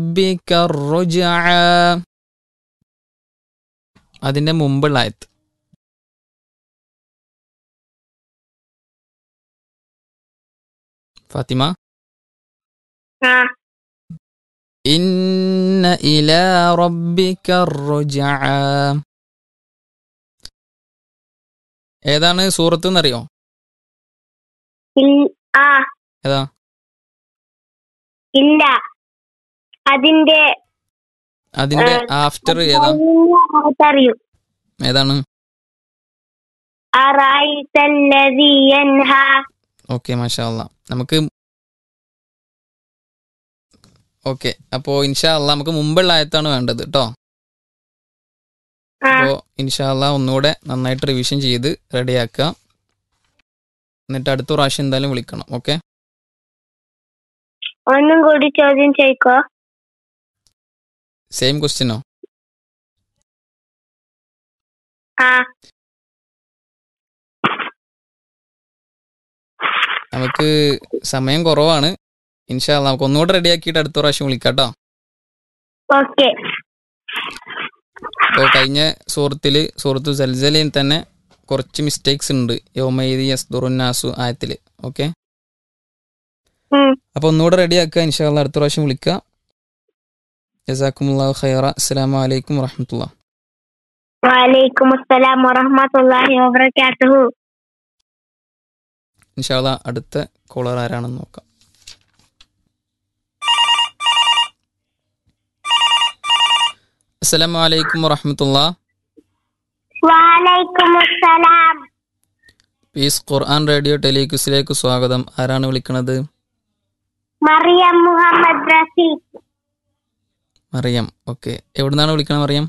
ربك الرجعى അതിന്റെ മുമ്പുള്ള ആയത്ത് ഫാത്തിമ ആ ഇന്ന ഇലാ റബ്ബിക الرجعى ഏതാണ് സൂറത്ത് എന്നറിയോ ഇൽ- ആ ഏതാ ഇല്ല അതിന്റെ അതിന്റെ ആഫ്റ്റർ ഏതാ അറിയൂ ഏതാണ് അറായിത്തല്ലതി യൻഹ ഓക്കെ മാഷാ അല്ലാ നമുക്ക് ഓക്കെ അപ്പോ ഇൻഷാ അല്ലാ നമുക്ക് മുമ്പുള്ള ആയത്താണ് വേണ്ടത് കേട്ടോ ആ അപ്പോൾ ഇൻഷാ അല്ലാ ഒന്നുകൂടെ നന്നായിട്ട് റിവിഷൻ ചെയ്ത് റെഡിയാക്കുക എന്നിട്ട് അടുത്ത പ്രാവശ്യം എന്തായാലും വിളിക്കണം ഓക്കെ ഒന്നും കൂടി ചോദ്യം ചോദിക്കോ സെയിം ക്വസ്റ്റ്യനോ ആ നമുക്ക് സമയം കുറവാണ് ഇൻഷാ അല്ലാ നമുക്ക് ഒന്നുകൂടെ റെഡിയാക്കിയിട്ട് അടുത്ത പ്രാവശ്യം വിളിക്കാം കേട്ടോ ഓക്കെ അപ്പോൾ കഴിഞ്ഞ സുഹൃത്തിൽ സുഹൃത്തു സൽസലയിൽ തന്നെ കുറച്ച് മിസ്റ്റേക്സ് ഉണ്ട് യോമൈദി യസ്ദുറുന്നാസു ആയത്തിൽ ഓക്കെ ഉം. അപ്പോൾ ഒന്നുകൂടെ റെഡിയാക്കുക ഇൻഷാല്ല അടുത്ത പ്രാവശ്യം വിളിക്കുക ജസാക്കുമുല്ലാഹു ഖൈറ അസ്സലാമു അലൈക്കും വറഹമത്തുള്ള വലൈക്കും അസ്സലാം വറഹ്മത്തുള്ളാഹി വബറകാതുഹു ഇൻഷാല്ല അടുത്ത കോളർ ആരാണെന്ന് നോക്കാം അസ്സലാമു അലൈക്കും വറഹമത്തുള്ള വലൈക്കും അസ്സലാം പീസ് ഖുർആൻ റേഡിയോ ടെലിക്യൂസിലേക്ക് സ്വാഗതം ആരാണ് വിളിക്കുന്നത് മറിയം മുഹമ്മദ് റഫീഖ് മറിയം ഓക്കെ എവിടുന്നാണ് വിളിക്കണത് മറിയം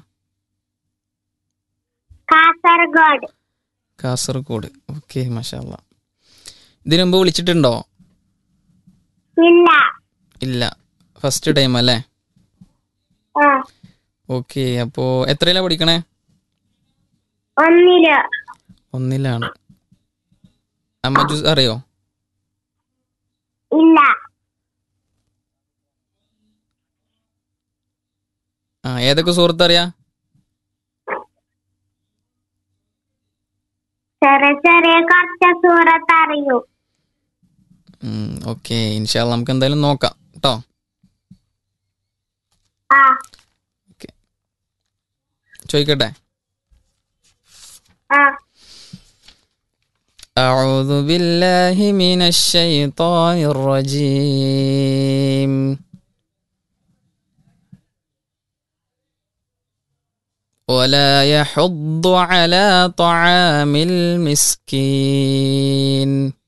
കാസർഗോഡ് കാസർഗോഡ് ഓക്കെ മഷാല്ല ഇതിനു മുമ്പ് വിളിച്ചിട്ടുണ്ടോ ഇല്ല ഇല്ല ഫസ്റ്റ് ടൈം അല്ലേ ആ ഓക്കെ അപ്പോൾ എത്രയിലാണ് പഠിക്കണേ ഒന്നില് ഒന്നിലാണ് അമ്മ ജ്യൂസ് അറിയോ ഇല്ല ആ ഏതൊക്കെ സുഹൃത്ത് അറിയാ ചെറിയ ചെറിയ കുറച്ച് സൂറത്ത് അറിയൂ ഓക്കെ ഇൻഷാല്ല നമുക്ക് എന്തായാലും നോക്കാം കേട്ടോ ആ ചോദിക്കട്ടെ ആ أعوذ بالله من الشيطان الرجيم ولا يحض على طعام المسكين